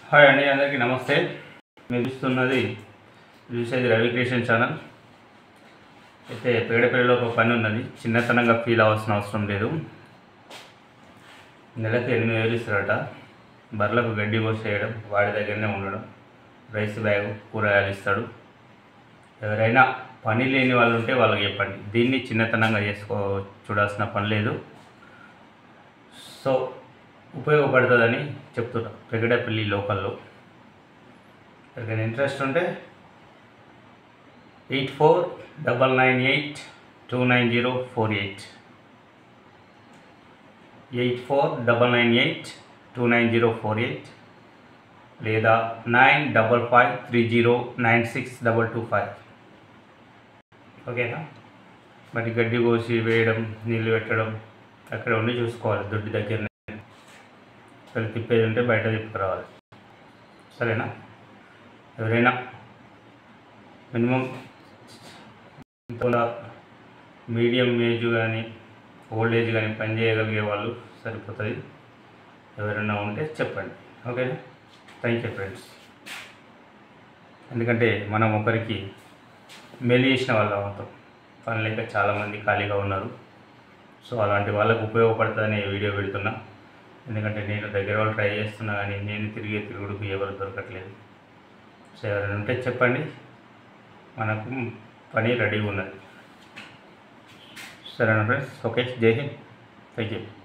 hi అండి అందరికీ నమస్తే మీరు చూస్తున్నది చూసేది రవి క్రియేషన్ ఛానల్ అయితే పేడపల్లిలో ఒక పని ఉన్నది చిన్నతనంగా ఫీల్ అవ్వాల్సిన అవసరం లేదు నెలకు ఎనిమిది వేలు ఇస్తారట బర్రెలకు గడ్డి కోసేయడం వాడి దగ్గరనే ఉండడం రైస్ బ్యాగ్ కూరగాయలు ఇస్తాడు ఎవరైనా పని లేని వాళ్ళు ఉంటే వాళ్ళకి చెప్పండి దీన్ని చిన్నతనంగా చేసుకో చూడాల్సిన పని లేదు సో ఉపయోగపడుతుందని చెప్తున్నా పెగడపల్లి లోకల్లో ఎవరికైనా ఇంట్రెస్ట్ ఉంటే eight four double nine eight two nine zero four eight eight four double nine eight two nine zero four eight లేదా nine double five three zero nine six double two five ఓకేనా మరి గడ్డి కోసి వేయడం నీళ్ళు పెట్టడం అక్కడ ఉండి చూసుకోవాలి దొడ్డి దగ్గర ఇక్కడ తిప్పేది ఉంటే బయట తిప్పుకురావాలి సరేనా ఎవరైనా మినిమం మీడియం ఏజ్ కానీ ఓల్డ్ ఏజ్ కానీ పని చేయగలిగే వాళ్ళు సరిపోతుంది ఎవరైనా ఉంటే చెప్పండి ఓకేనా థ్యాంక్ యూ ఫ్రెండ్స్ ఎందుకంటే మనం ఒకరికి మెలి చేసిన వాళ్ళం అవుతాం పని లేక చాలామంది ఖాళీగా ఉన్నారు సో అలాంటి వాళ్ళకు ఉపయోగపడుతుందని ఈ వీడియో పెడుతున్నా ఎందుకంటే నేను దగ్గర వాళ్ళు ట్రై చేస్తున్నా కానీ నేను తిరిగే తిరుగుడుకు ఎవరు దొరకట్లేదు సో ఎవరైనా ఉంటే చెప్పండి మనకు పని రెడీగా ఉన్నది సరేనా ఫ్రెండ్స్ ఓకే జై హింద్ థ్యాంక్ యూ